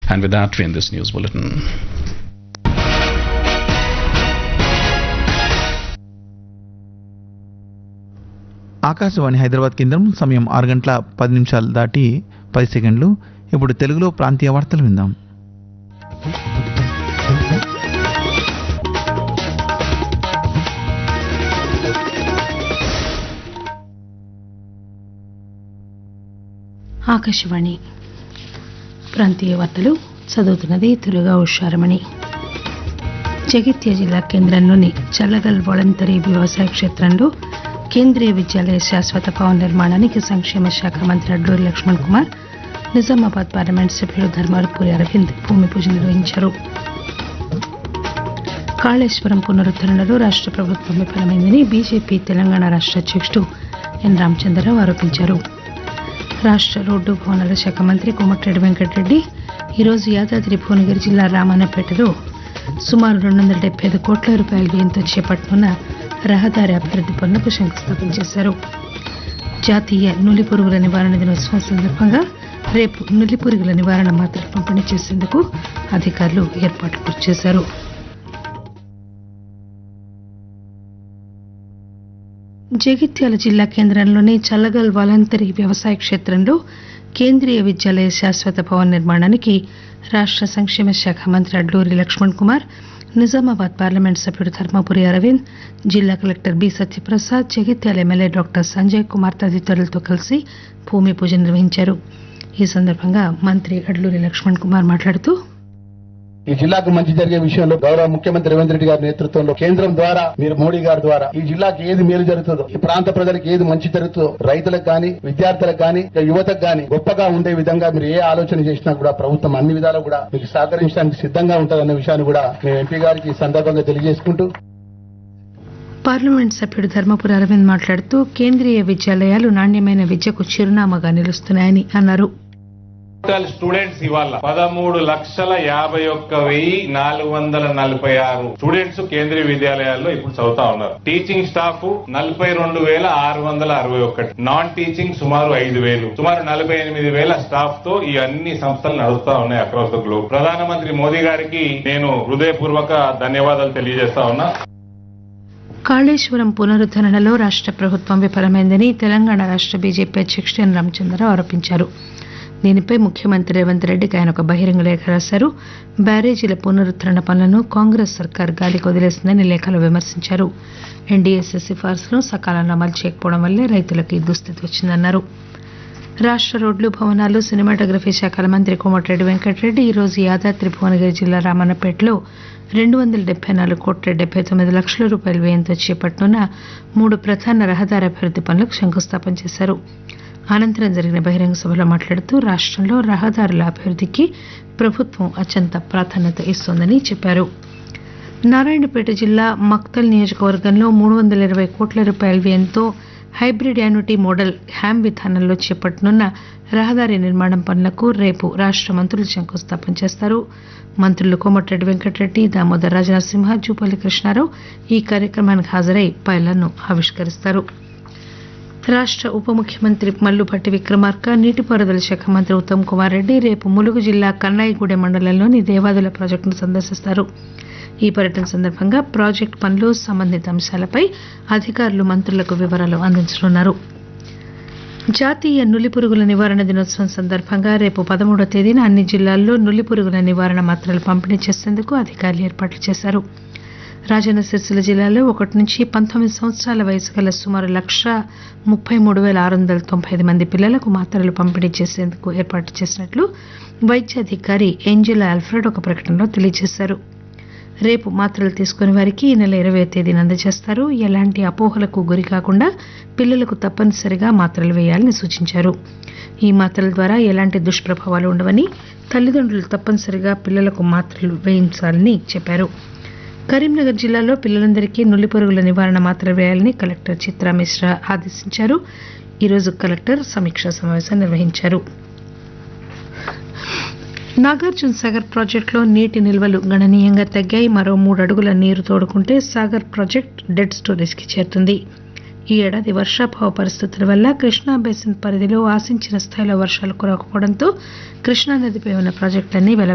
And with that, we end this news bulletin. Akashvani Hyderabad కేంద్రం సమయం ఆరు గంటల పది నిమిషాలు దాటి పది సెకండ్లు ఇప్పుడు తెలుగులో ప్రాంతీయ వార్తలు విందాం ఆకాశవాణి ప్రాంతీయ వార్తలు చదువుతున్నది తులుగా ఉషారమణి జగిత్య జిల్లా కేంద్రంలోని చల్లగల్ వాలంటరీ వ్యవసాయ క్షేత్రంలో కేంద్రీయ విద్యాలయ శాశ్వత భవన నిర్మాణానికి సంక్షేమ శాఖ మంత్రి అడ్లూరి లక్ష్మణ్ కుమార్ నిజామాబాద్ పార్లమెంట్ సభ్యులు ధర్మారపూరి అరవింద్ భూమి పూజ నిర్వహించారు కాళేశ్వరం పునరుద్ధరణలో రాష్ట్ర ప్రభుత్వం విఫలమైందని బీజేపీ తెలంగాణ రాష్ట్ర అధ్యక్షుడు ఎన్ రామచంద్రరావు ఆరోపించారు రాష్ట్ర రోడ్డు భవనాల శాఖ మంత్రి కోమటిరెడ్డి వెంకటరెడ్డి ఈరోజు యాదాద్రి భువనగిరి జిల్లా రామన్నపేటలో సుమారు రెండు వందల డెబ్బై ఐదు కోట్ల రూపాయల వ్యయంతో చేపట్టనున్న రహదారి అభివృద్ధి పనులకు శంకుస్థాపన చేశారు జాతీయ నులి పురుగుల నివారణ దినోత్సవం సందర్భంగా రేపు నులి పురుగుల నివారణ మాత్రలు పంపిణీ చేసేందుకు అధికారులు ఏర్పాట్లు పూర్తి చేశారు జగిత్యాల జిల్లా కేంద్రంలోని చల్లగల్ వాలంతరీ వ్యవసాయ క్షేత్రంలో కేంద్రీయ విద్యాలయ శాశ్వత భవన్ నిర్మాణానికి రాష్ట్ర సంక్షేమ శాఖ మంత్రి అడ్లూరి లక్ష్మణ్ కుమార్ నిజామాబాద్ పార్లమెంట్ సభ్యుడు ధర్మపురి అరవింద్ జిల్లా collector B Satyaprasad Jagtial MLA doctor Sanjay Kumar తదితరులతో కలిసి భూమి పూజ నిర్వహించారు ఈ సందర్భంగా మంత్రి అడ్లూరి లక్ష్మణ్ కుమార్ మాట్లాడుతూ ఈ జిల్లాకు మంచి జరిగే విషయంలో గౌరవ ముఖ్యమంత్రి రేవంత్ రెడ్డి గారి నేతృత్వంలో కేంద్రం ద్వారా మీరు మోడీ గారి ద్వారా ఈ జిల్లాకి ఏది మేలు జరుగుతుందో ఈ ప్రాంత ప్రజలకు ఏది మంచి జరుగుతుందో రైతులకు గాని విద్యార్థులకు గాని ఇక యువతకు గాని గొప్పగా ఉండే విధంగా మీరు ఏ ఆలోచన చేసినా కూడా ప్రభుత్వం అన్ని విధాలు కూడా మీకు సహకరించడానికి సిద్ధంగా ఉంటుందన్న విషయాన్ని కూడా మేము ఎంపీ గారికి ఈ సందర్భంగా తెలియజేసుకుంటూ పార్లమెంట్ సభ్యుడు ధర్మపురి అరవింద్ మాట్లాడుతూ కేంద్రీయ విద్యాలయాలు నాణ్యమైన విద్యకు చిరునామాగా నిలుస్తున్నాయని అన్నారు టోటల్ స్టూడెంట్స్ ఇవాళ పదమూడు లక్షల యాభై ఒక్క వెయ్యి నాలుగు వందల నలభై ఆరు స్టూడెంట్స్ కేంద్రీయ విద్యాలయాల్లో ఇప్పుడు చదువుతా ఉన్నారు టీచింగ్ స్టాఫ్ నలభై రెండు వేల ఆరు వందల అరవై ఒకటి నాన్ టీచింగ్ సుమారు ఐదు వేలు సుమారు నలభై ఎనిమిది వేల స్టాఫ్ తో ఈ అన్ని సంస్థలు నడుస్తా ఉన్నాయి అక్రాస్ ద గ్లోబ్ ప్రధానమంత్రి మోదీ గారికి నేను హృదయపూర్వక ధన్యవాదాలు తెలియజేస్తా ఉన్నా కాళేశ్వరం పునరుద్ధరణలో రాష్ట్ర ప్రభుత్వం విఫలమైందని తెలంగాణ రాష్ట్ర బీజేపీ అధ్యక్షుడు ఎన్ రామచంద్రరావు ఆరోపించారు దీనిపై ముఖ్యమంత్రి రేవంత్ రెడ్డికి ఆయన ఒక బహిరంగ లేఖ రాశారు బ్యారేజీల పునరుద్ధరణ పనులను కాంగ్రెస్ సర్కార్ గాలికి వదిలేసిందని లేఖలో విమర్శించారు ఎన్డీఎస్ఎస్ సిఫార్సులను సకాలంలో అమలు చేయకపోవడం వల్లే రైతులకు ఈ దుస్థితి వచ్చిందన్నారు రాష్ట్ర రోడ్లు భవనాలు సినిమాటోగ్రఫీ శాఖల మంత్రి కోమటిరెడ్డి వెంకటరెడ్డి ఈరోజు యాదాద్రి భువనగిరి జిల్లా రామన్నపేటలో రెండు వందల డెబ్బై నాలుగు కోట్ల డెబ్బై తొమ్మిది లక్షల రూపాయల వ్యయంతో చేపట్టనున్న మూడు ప్రధాన రహదారి అభివృద్ధి పనులకు శంకుస్థాపన చేశారు అనంతరం జరిగిన బహిరంగ సభలో మాట్లాడుతూ రాష్ట్రంలో రహదారుల అభివృద్ధికి ప్రభుత్వం అత్యంత ప్రాధాన్యత ఇస్తోందని చెప్పారు నారాయణపేట జిల్లా మక్తల్ నియోజకవర్గంలో మూడు వందల ఇరవై కోట్ల రూపాయల వ్యయంతో హైబ్రిడ్ యాన్యుటీ మోడల్ హ్యామ్ విధానంలో చేపట్టనున్న రహదారి నిర్మాణం పనులకు రేపు రాష్ట్ర మంత్రులు శంకుస్థాపన చేస్తారు మంత్రులు కోమటిరెడ్డి వెంకటరెడ్డి దామోదర్ రాజనరసింహ జూపల్లి కృష్ణారావు ఈ కార్యక్రమానికి హాజరై పైలను ఆవిష్కరిస్తారు రాష్ట్ర ఉప ముఖ్యమంత్రి మల్లుపట్టి విక్రమార్క నీటిపారుదల శాఖ మంత్రి ఉత్తమ్ కుమార్ రెడ్డి రేపు ములుగు జిల్లా కన్నాయిగూడెం మండలంలోని దేవాదుల ప్రాజెక్టును సందర్శిస్తారు ఈ పర్యటన సందర్భంగా ప్రాజెక్టు పనులు సంబంధిత అంశాలపై అధికారులు మంత్రులకు వివరాలు అందించనున్నారు జాతీయ నులి పురుగుల నివారణ దినోత్సవం సందర్భంగా రేపు పదమూడో తేదీన అన్ని జిల్లాల్లో నులి పురుగుల నివారణ మాత్రలు పంపిణీ చేసేందుకు అధికారులు ఏర్పాట్లు చేశారు రాజన్న సిరిసిల్ల జిల్లాలో ఒకటి నుంచి పంతొమ్మిది సంవత్సరాల వయసు గల సుమారు లక్ష ముప్పై మూడు వేల ఆరు వందల తొంభై ఐదు మంది పిల్లలకు మాత్రలు పంపిణీ చేసేందుకు ఏర్పాటు చేసినట్లు వైద్యాధికారి ఏంజెలా ఆల్ఫ్రెడ్ ఒక ప్రకటనలో తెలియజేశారు రేపు మాత్రలు తీసుకునే వారికి ఈ నెల ఇరవై తేదీన అందజేస్తారు ఎలాంటి అపోహలకు గురి కాకుండా పిల్లలకు తప్పనిసరిగా మాత్రలు వేయాలని సూచించారు ఈ మాత్రల ద్వారా ఎలాంటి దుష్ప్రభావాలు ఉండవని తల్లిదండ్రులు తప్పనిసరిగా పిల్లలకు మాత్రలు వేయించాలని చెప్పారు కరీంనగర్ జిల్లాలో పిల్లలందరికీ నులి పురుగుల నివారణ మాత్రలు వేయాలని కలెక్టర్ చిత్రా మిశ్రా ఆదేశించారు ఈరోజు కలెక్టర్ సమీక్షా సమావేశం నిర్వహించారు నాగార్జున సాగర్ ప్రాజెక్టులో నీటి నిల్వలు గణనీయంగా తగ్గాయి మరో మూడు అడుగుల నీరు తోడుకుంటే సాగర్ ప్రాజెక్ట్ డెడ్ స్టోరేజ్కి చేరుతుంది ఈ ఏడాది వర్షాభావ పరిస్థితుల వల్ల కృష్ణా బేసిన్ పరిధిలో ఆశించిన స్థాయిలో వర్షాలు కురవకపోవడంతో కృష్ణా నదిపై ఉన్న ప్రాజెక్టులన్నీ వెల